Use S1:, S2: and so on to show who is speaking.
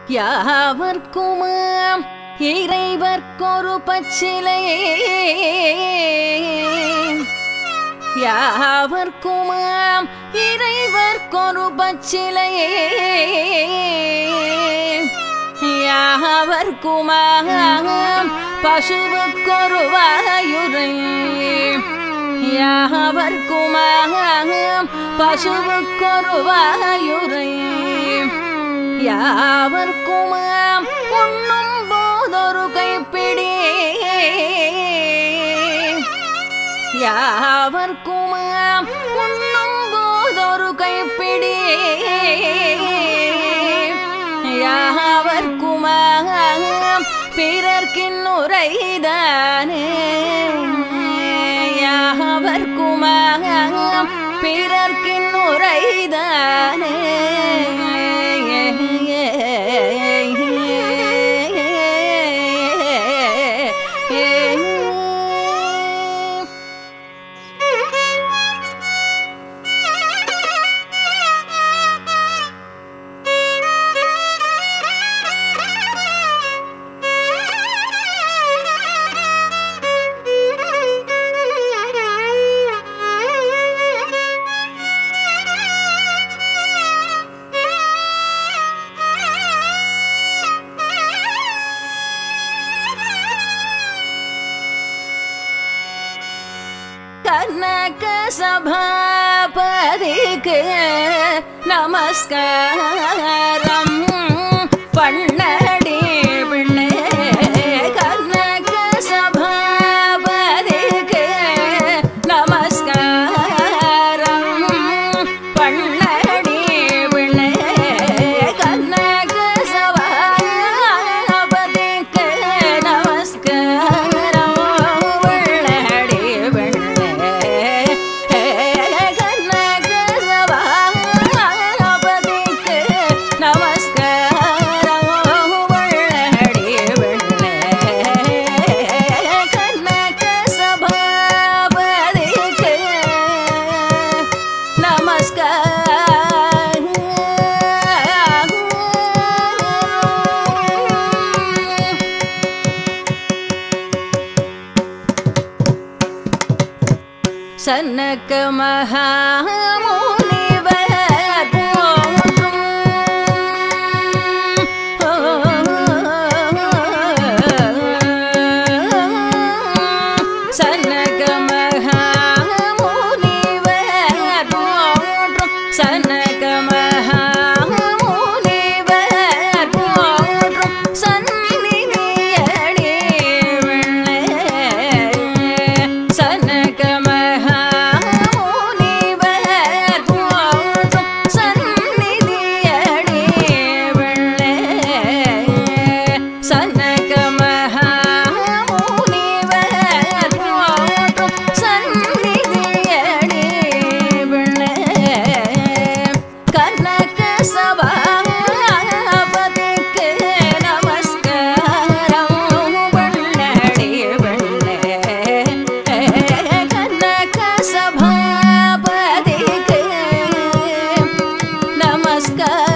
S1: யாவர்க்குமாம் இறைவர்க்கொரு பச்சிலையே யாவர்க்குமாம் இறைவர்க்கொரு பச்சிலையே யாவர்க்குமாம் பசுவுக்கொரு வாயுரை யாவர்க்குமாம் பசுவுக்கொரு வாயுரை யாவர்க்குமாம் உண்ணும் போதொரு கைப்பிடி யாவர்க்குமாம் உண்ணும் போதொரு கைப்பிடி யாவர்க்குமாம் பிறர்க்கின்னுரைதானே யாவர்க்குமாம் பிறர்க்கின்னுரைதானே கனக சபாபதிக்கு நமஸ்காரம் பண்ணடி பிள்ளை கனக சபாபதிக்கு நமஸ்காரம் பண்ணடி பிள்ளை கனக சபாபதிக்கு நமஸ்காரம் உள்ளடி பிள்ளை கனக சபாபதிக்கு நமஸ்காரம் உள்ளடி பிள்ளை கனக சபாபதிக்கு நமஸ்காரம் சன்னக மகாமுனிவர் போற்றும் சன்னக மகாமுனிவர் போற்றும் சன்னக மகாமுனிவர் போற்றும் சந்நிதியடி வெள்ளை சனக மகாமுனிவர் போற்றும் சந்நிதியடி வெள்ளை சனக மகாமுனிவர் போற்றும் சந்நிதியடி வெள்ளை கனக சபாபதிக்கு நமஸ்காரம் பண்ணடி வெள்ளை கனக சபாபதிக்கு நமஸ்காரம்